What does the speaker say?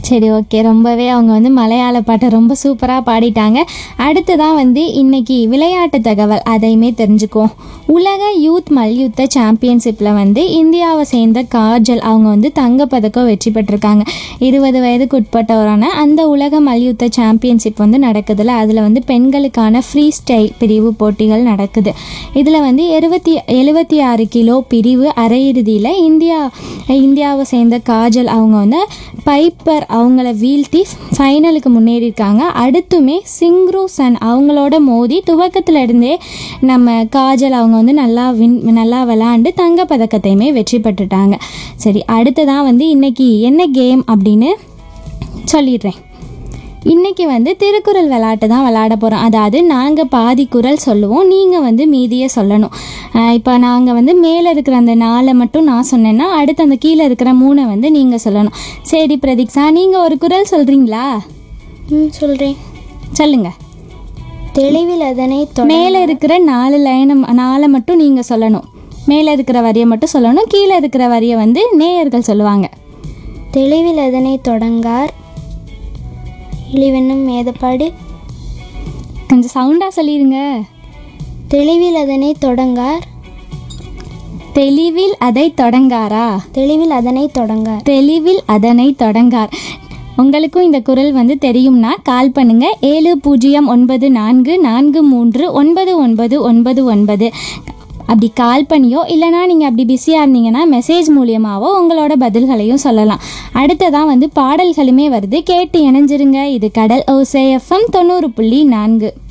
சரி ஓகே ரொம்பவே அவங்க வந்து மலையாள பாட்டை ரொம்ப சூப்பராக பாடிட்டாங்க அடுத்ததான் வந்து இன்னைக்கு விளையாட்டு தகவல் அதையுமே தெரிஞ்சுக்குவோம் உலக யூத் மல்யுத்த சாம்பியன்ஷிப்பில் வந்து இந்தியாவை சேர்ந்த காஜல் அவங்க வந்து தங்கப்பதக்கம் வெற்றி பெற்றிருக்காங்க இருபது வயதுக்கு உட்பட்டவரான அந்த உலக மல்யுத்த சாம்பியன்ஷிப் வந்து நடக்குதுல அதில் வந்து பெண்களுக்கான ஃப்ரீ ஸ்டைல் பிரிவு போட்டிகள் நடக்குது இதில் வந்து எழுபத்தி எழுபத்தி ஆறு கிலோ பிரிவு அரையிறுதியில் இந்தியா இந்தியாவை சேர்ந்த காஜல் அவங்க வந்து பைப்பர் அவங்கள வீழ்த்தி ஃபைனலுக்கு முன்னேறியிருக்காங்க அடுத்துமே சிங்ரு சன் அவங்களோட மோதி துவக்கத்துல இருந்தே நம்ம காஜல் அவங்க வந்து நல்லா வின் நல்லா விளாண்டு தங்கப்பதக்கத்தையுமே வெற்றி பெற்றுட்டாங்க சரி அடுத்ததான் வந்து இன்னைக்கு என்ன கேம் அப்படின்னு சொல்லிடுறேன் இன்னைக்கு வந்து திருக்குறள் விளையாட்டு தான் விளையாட போகிறோம் அதாவது நாங்கள் பாதி குறள் சொல்லுவோம் நீங்கள் வந்து மீதியை சொல்லணும் இப்போ நாங்கள் வந்து மேலே இருக்கிற அந்த நாளை மட்டும் நான் சொன்னேன்னா அடுத்து அந்த கீழே இருக்கிற மூணை வந்து நீங்கள் சொல்லணும் சரி பிரதீக்ஷா நீங்கள் ஒரு குறள் சொல்கிறீங்களா ம் சொல்கிறேன் சொல்லுங்க தெளிவில் அதனை தொட மேலே இருக்கிற நாலு லைனை நாளை மட்டும் நீங்கள் சொல்லணும் மேலே இருக்கிற வரியை மட்டும் சொல்லணும் கீழே இருக்கிற வரியை வந்து நேயர்கள் சொல்லுவாங்க தெளிவில் அதனை தொடங்கார் இழிவென்னும் மேதப்பாடு கொஞ்சம் சவுண்டாக சொல்லிடுங்க தெளிவில் அதனை தொடங்கார் தெளிவில் அதை தொடங்காரா தெளிவில் அதனை தொடங்கார் தெளிவில் அதனை தொடங்கார் உங்களுக்கும் இந்த குரல் வந்து தெரியும்னா கால் பண்ணுங்க ஏழு பூஜ்ஜியம் ஒன்பது நான்கு நான்கு மூன்று ஒன்பது ஒன்பது ஒன்பது ஒன்பது அப்படி கால் பண்ணியோ இல்லைனா நீங்கள் அப்படி பிஸியாக இருந்தீங்கன்னா மெசேஜ் மூலியமாவோ உங்களோட பதில்களையும் சொல்லலாம் அடுத்ததான் வந்து பாடல்களுமே வருது கேட்டு இணைஞ்சிருங்க இது கடல் ஓசேஎஃப்எம் தொண்ணூறு புள்ளி நான்கு